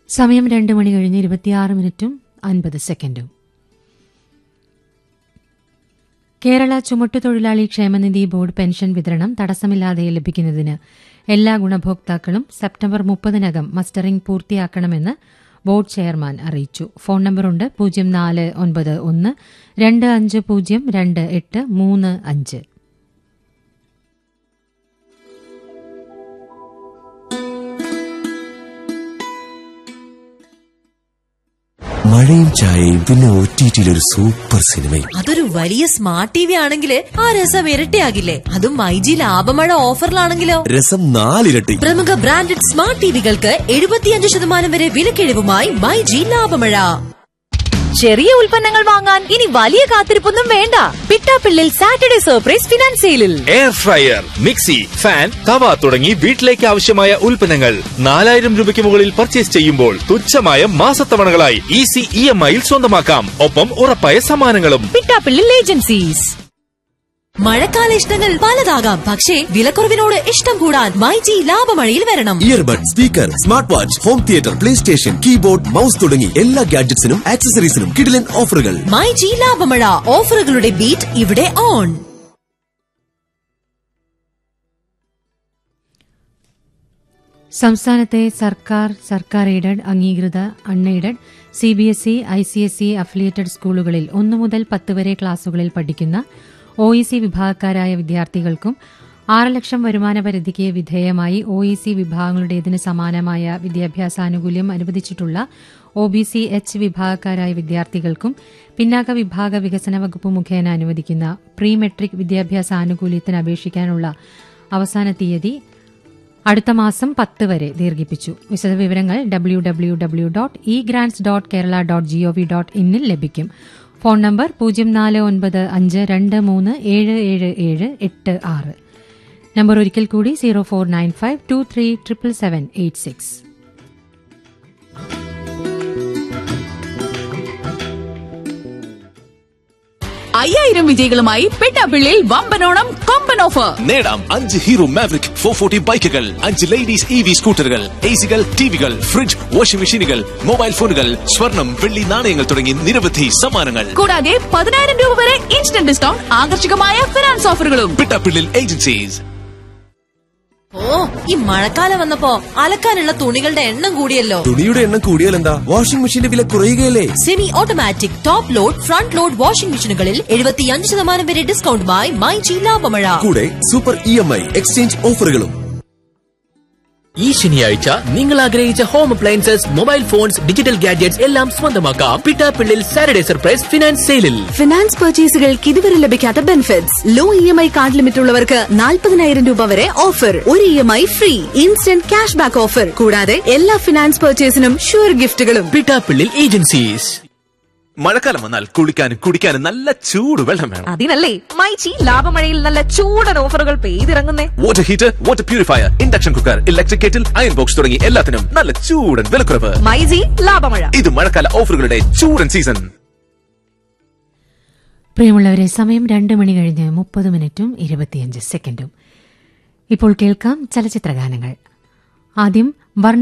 സമയം രണ്ട് മണി കഴിഞ്ഞ് ഇരുപത്തിയാറ് മിനിറ്റും അൻപത് സെക്കൻഡും കേരള ചുമട്ടുതൊഴിലാളി ക്ഷേമനിധി ബോർഡ് പെൻഷൻ വിതരണം തടസ്സമില്ലാതെ ലഭിക്കുന്നതിന് എല്ലാ ഗുണഭോക്താക്കളും സെപ്റ്റംബർ മുപ്പതിനകം മസ്റ്ററിംഗ് പൂർത്തിയാക്കണമെന്ന് ബോർഡ് ചെയർമാൻ അറിയിച്ചു ഫോൺ നമ്പറുണ്ട് പൂജ്യം നാല് ഒൻപത് ഒന്ന് രണ്ട് അഞ്ച് പൂജ്യം രണ്ട് എട്ട് മൂന്ന് അഞ്ച് മഴയും ചായയും പിന്നെ ഒ ടി ടിയിൽ ഒരു സൂപ്പർ സിനിമയും അതൊരു വലിയ സ്മാർട്ട് ടി വി ആണെങ്കിൽ ആ രസം ഇരട്ടിയാകില്ലേ അതും മൈജി ലാഭമഴ ഓഫറിലാണെങ്കിലോ രസം നാലിരട്ടി പ്രമുഖ ബ്രാൻഡഡ് സ്മാർട്ട് ടിവികൾക്ക് എഴുപത്തിയഞ്ച് ശതമാനം വരെ വിലക്കിഴിവുമായി മൈജി ലാഭമഴ ചെറിയ ഉൽപ്പന്നങ്ങൾ വാങ്ങാൻ ഇനി വലിയ കാത്തിരിപ്പൊന്നും വേണ്ട പിട്ടാപ്പിള്ളിൽ സാറ്റർഡേ സർപ്രൈസ് ഫിനാൻസ് സെയിലിൽ എയർ ഫ്രയർ മിക്സി ഫാൻ തവ തുടങ്ങി വീട്ടിലേക്ക് ആവശ്യമായ ഉൽപ്പന്നങ്ങൾ നാലായിരം രൂപയ്ക്ക് മുകളിൽ പർച്ചേസ് ചെയ്യുമ്പോൾ തുച്ഛമായ മാസത്തവണകളായി ഈസി ഇ എം ഐയിൽ സ്വന്തമാക്കാം ഒപ്പം ഉറപ്പായ സമ്മാനങ്ങളും പിട്ടാപ്പിള്ളിൽ ഏജൻസീസ് മഴക്കാല ഇഷ്ടങ്ങൾ പലതാകാം പക്ഷേ വിലക്കുറവിനോട് ഇഷ്ടം കൂടാൻ മൈജി ലാഭമഴയിൽ വരണം earbud speaker smart watch home theatre play station keyboard mouse തുടങ്ങി എല്ലാ ഗാഡ്ജറ്റ്സിനും ആക്സസറീസിനും കിടിലൻ ഓഫറുകൾ മൈജി ലാഭമഴ ഓഫറുകളുടെ ബീറ്റ് ഇവിടെ ഓൺ സംസ്ഥാനത്തെ സർക്കാർ സർക്കാർ എയ്ഡഡ് അംഗീകൃത unaided C B S E I C S E affiliated സ്കൂളുകളിൽ ഒന്നു മുതൽ പത്ത് വരെ ക്ലാസുകളിൽ പഠിക്കുന്ന ഒ ഇ സി വിഭാഗക്കാരായ വിദ്യാർത്ഥികൾക്കും ആറ് ലക്ഷം വരുമാന പരിധിക്ക് വിധേയമായി ഒ ഇ സി വിഭാഗങ്ങളുടേതിന് സമാനമായ വിദ്യാഭ്യാസാനുകൂല്യം അനുവദിച്ചിട്ടുള്ള ഒ ബി സി എച്ച് വിഭാഗക്കാരായ വിദ്യാർത്ഥികൾക്കും പിന്നാക്ക വിഭാഗ വികസന വകുപ്പ് മുഖേന അനുവദിക്കുന്ന പ്രീ മെട്രിക് വിദ്യാഭ്യാസ ആനുകൂല്യത്തിന് അപേക്ഷിക്കാനുള്ള അവസാന തീയതി അടുത്ത മാസം പത്ത് വരെ ദീർഘിപ്പിച്ചു വിശദവിവരങ്ങൾ W W W dot E grants dot Kerala dot G O V dot ഇന്നിൽ ലഭിക്കും ഫോൺ നമ്പർ പൂജ്യം നാല് ഒൻപത് അഞ്ച് രണ്ട് മൂന്ന് ഏഴ് ഏഴ് ഏഴ് എട്ട് ആറ് നമ്പർ ഒരിക്കൽ കൂടി zero four nine five two three triple seven eight six അയ്യായിരം വിജയികളുമായി പെട്ടാപ്പിള്ളിയിൽ വമ്പനോണം കൊമ്പൻ ഓഫർ നേടാം അഞ്ച് ഹീറോ മാവറിക് ഫോർ ഫോർട്ടി ബൈക്കുകൾ അഞ്ച് ലേഡീസ് ഇ വി സ്കൂട്ടറുകൾ എ സികൾ ടിവികൾ ഫ്രിഡ്ജ് വാഷിംഗ് മെഷീനുകൾ മൊബൈൽ ഫോണുകൾ സ്വർണം വെള്ളി നാണയങ്ങൾ തുടങ്ങി നിരവധി സമ്മാനങ്ങൾ കൂടാതെ പതിനായിരം രൂപ വരെ ഇൻസ്റ്റന്റ് ഡിസ്കൗണ്ട് ആകർഷകമായ ഫിനാൻസ് ഓഫറുകളും പിട്ടാപ്പിള്ളിൽ ഏജൻസീസ് ഓ ഈ മഴക്കാലം വന്നപ്പോ അലക്കാനുള്ള തുണികളുടെ എണ്ണം കൂടിയല്ലോ തുണിയുടെ എണ്ണം കൂടിയാൽ എന്താ വാഷിംഗ് മെഷീന്റെ വില കുറയുകയല്ലേ semi automatic top load front load washing മെഷീനുകളിൽ എഴുപത്തിയഞ്ച് ശതമാനം വരെ ഡിസ്കൗണ്ടുമായി മൈജി ലാഭമഴ കൂടെ super E M I exchange ഓഫറുകളും ഈ ശനിയാഴ്ച നിങ്ങൾ ആഗ്രഹിച്ച home appliances mobile phones digital gadgets എല്ലാം സ്വന്തമാക്കാം പിട്ടാപ്പിള്ളിൽ സാറ്റർഡേ സർപ്രൈസ് ഫിനാൻസ് സെയിലിൽ ഫിനാൻസ് പർച്ചേസുകൾക്ക് ഇതുവരെ ലഭിക്കാത്ത benefits low E M I card limit ഉള്ളവർക്ക് നാൽപ്പതിനായിരം രൂപ വരെ ഓഫർ ഒരു E M I free instant cash back offer കൂടാതെ എല്ലാ ഫിനാൻസ് പർച്ചേസിനും ഷുവർ ഗിഫ്റ്റുകളും പിട്ടാപ്പിള്ളിൽ ഏജൻസീസ് മഴക്കാലം വന്നാൽ കുളിക്കാനും കുടിക്കാനും നല്ല ചൂട് വെള്ളം വേണം അതിനല്ലേ മൈച്ചി ലാഭമഴയിൽ നല്ല ചൂടൻ ഓഫറുകൾ പെയ്തിറങ്ങുന്നേ water heater water purifier induction cooker electric kettle iron box തുടങ്ങി എല്ലാത്തിനും നല്ല ചൂടൻ വിലക്കുറവ് മൈജി ലാഭമഴ ഇത് മഴക്കാല ഓഫറുകളുടെ ചൂടൻ സീസൺ പ്രിയമുള്ളവരെ സമയം രണ്ട് മണി കഴിഞ്ഞ് മുപ്പത് മിനിറ്റും ഇരുപത്തിയഞ്ച് സെക്കൻഡും ഇപ്പോൾ കേൾക്കാം ചലച്ചിത്രഗാനങ്ങൾ ആദ്യം വർണ്ണ